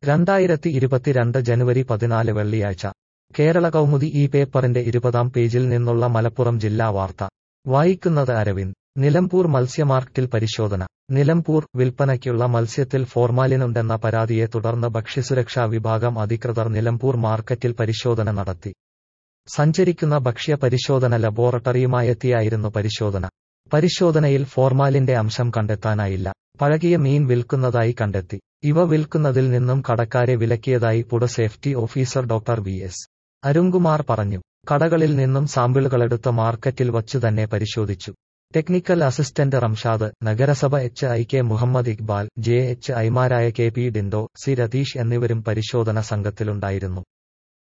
രണ്ടായിരത്തി ഇരുപത്തിരണ്ട് ജനുവരി പതിനാല് വെള്ളിയാഴ്ച കേരള കൗമുദി ഈ പേപ്പറിന്റെ ഇരുപതാം പേജിൽ നിന്നുള്ള മലപ്പുറം ജില്ലാ വാർത്ത വായിക്കുന്നത് അരവിന്ദ് നിലമ്പൂർ മത്സ്യമാർക്കറ്റിൽ പരിശോധന നിലമ്പൂർ വിൽപ്പനയ്ക്കുള്ള മത്സ്യത്തിൽ ഫോർമാലിനുണ്ടെന്ന പരാതിയെ തുടർന്ന് ഭക്ഷ്യസുരക്ഷാ വിഭാഗം അധികൃതർ നിലമ്പൂർ മാർക്കറ്റിൽ പരിശോധന നടത്തി സഞ്ചരിക്കുന്ന ഭക്ഷ്യ പരിശോധന ലബോറട്ടറിയുമായെത്തിയായിരുന്നു പരിശോധന പരിശോധനയിൽ ഫോർമാലിന്റെ അംശം കണ്ടെത്താനായില്ല പഴകിയ മീൻ വിൽക്കുന്നതായി കണ്ടെത്തി ഇവ വിൽക്കുന്നതിൽ നിന്നും കടക്കാരെ വിലക്കിയതായി food safety officer doctor V S Arunkumar പറഞ്ഞു കടകളിൽ നിന്നും സാമ്പിളുകളെടുത്ത് മാർക്കറ്റിൽ വച്ചു തന്നെ പരിശോധിച്ചു ടെക്നിക്കൽ അസിസ്റ്റന്റ് റംഷാദ് നഗരസഭ H I K Muhammad Iqbal J H ഐമാരായ K P Dindo C Ratheesh എന്നിവരും പരിശോധന സംഘത്തിലുണ്ടായിരുന്നു